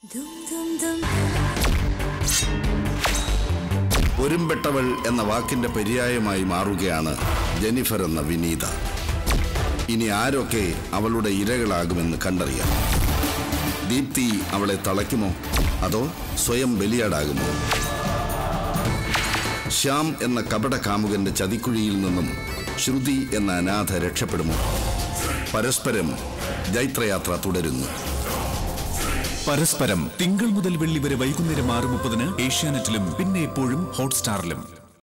Dum dum dum. ഒരുമ്പെട്ടവൾ എന്ന വാക്കിന്റെ പര്യായമായി മാറുകയാണ് ജെനിഫർ എന്ന വിനീത ഇനി ആരൊക്കെ അവളുടെ ഇരകളാകുമെന്ന് കണ്ടറിയാം ദീപ്തി അവളെ തളയ്ക്കുമോ അതോ സ്വയം ബലിയാടാകുമോ ശ്യാം എന്ന കപട കാമുകന്റെ ചതിക്കുഴിയിൽ നിന്നും ശ്രുതി എന്ന അനാഥ രക്ഷപ്പെടുമോ പരസ്പരം ജൈത്രയാത്ര തുടരുന്നു പരസ്പരം തിങ്കൾ മുതൽ വെള്ളി വരെ വൈകുന്നേരം ആറ് മുപ്പതിന് ഏഷ്യാനെറ്റിലും പിന്നെ എപ്പോഴും ഹോട്ട്സ്റ്റാറിലും